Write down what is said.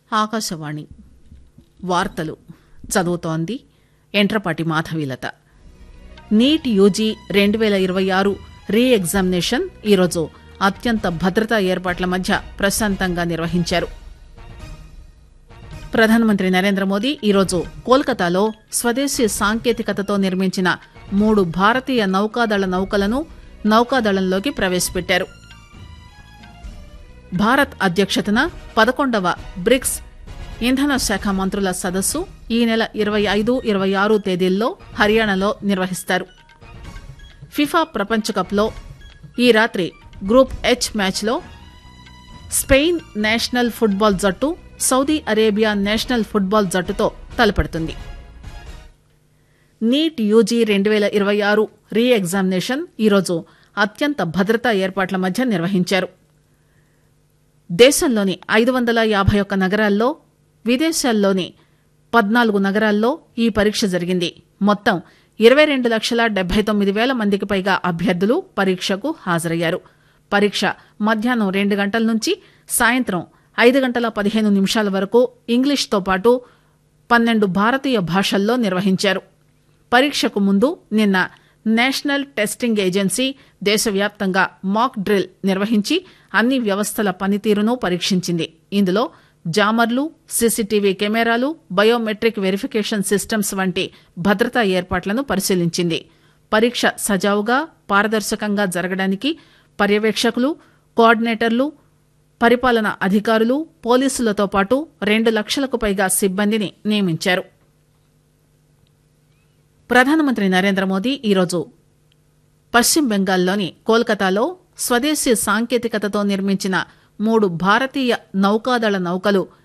ఆకాశవాణి వార్తలు చదువుతోంది ఎంట్రపాటి మాధవీలత నీట్ యూజీ రెండు పేల ఇరవై ఆరు రీ ఎగ్జామినేషన్ ఈరోజు అత్యంత భద్రతా ఏర్పాట్ల మధ్య ప్రశాంతంగా నిర్వహించారు ప్రధానమంత్రి నరేంద్ర మోదీ ఈరోజు కోల్కతాలో స్వదేశీ సాంకేతికతతో నిర్మించిన మూడు భారతీయ నౌకాదళ నౌకలను నౌకాదళంలోకి ప్రవేశపెట్టారు భారత్ అధ్యక్షతన పదకొండవ బ్రిక్స్ ఇంధన శాఖ మంత్రుల సదస్సు ఈ నెల ఇరవై ఐదు ఇరవై ఆరు తేదీల్లో హర్యానాలో నిర్వహిస్తారు ఫిఫా ప్రపంచ కప్లో ఈ రాత్రి గ్రూప్ హెచ్ మ్యాచ్లో స్పెయిన్ నేషనల్ ఫుట్బాల్ జట్టు సౌదీ అరేబియా నేషనల్ ఫుట్బాల్ జట్టుతో తలపడుతుంది నీట్ యూజీ రెండు పేల ఇరవై ఆరు రీ ఎగ్జామినేషన్ ఈరోజు అత్యంత భద్రతా ఏర్పాట్ల మధ్య నిర్వహించారు దేశంలోని ఐదు వందల యాభై ఒక్క నగరాల్లో విదేశాల్లోని పద్నాలుగు నగరాల్లో ఈ పరీక్ష జరిగింది మొత్తం ఇరవై రెండు లక్షల డెబ్బై తొమ్మిది వేల మందికి పైగా అభ్యర్థులు పరీక్షకు హాజరయ్యారు పరీక్ష మధ్యాహ్నం రెండు గంటల నుంచి సాయంత్రం ఐదు గంటల పదిహేను నిమిషాల వరకు ఇంగ్లీష్తో పాటు పన్నెండు భారతీయ భాషల్లో నిర్వహించారు పరీక్షకు ముందు నిన్న నేషనల్ టెస్టింగ్ ఏజెన్సీ దేశవ్యాప్తంగా మాక్ డ్రిల్ నిర్వహించి అన్ని వ్యవస్థల పనితీరును పరీక్షించింది ఇందులో జామర్లు సీసీటీవీ కెమెరాలు బయోమెట్రిక్ వెరిఫికేషన్ సిస్టమ్స్ వంటి భద్రతా ఏర్పాట్లను పరిశీలించింది పరీక్ష సజావుగా పారదర్శకంగా జరగడానికి పర్యవేక్షకులు కోఆర్డినేటర్లు పరిపాలన అధికారులు పోలీసులతో పాటు రెండు లక్షలకు పైగా సిబ్బందిని నియమించారు ప్రధానమంత్రి నరేంద్ర మోదీ ఈరోజు పశ్చిమ బెంగాల్లోని కోల్కతాలో స్వదేశీ సాంకేతికతతో నిర్మించిన మూడు భారతీయ నౌకాదళ నౌకలు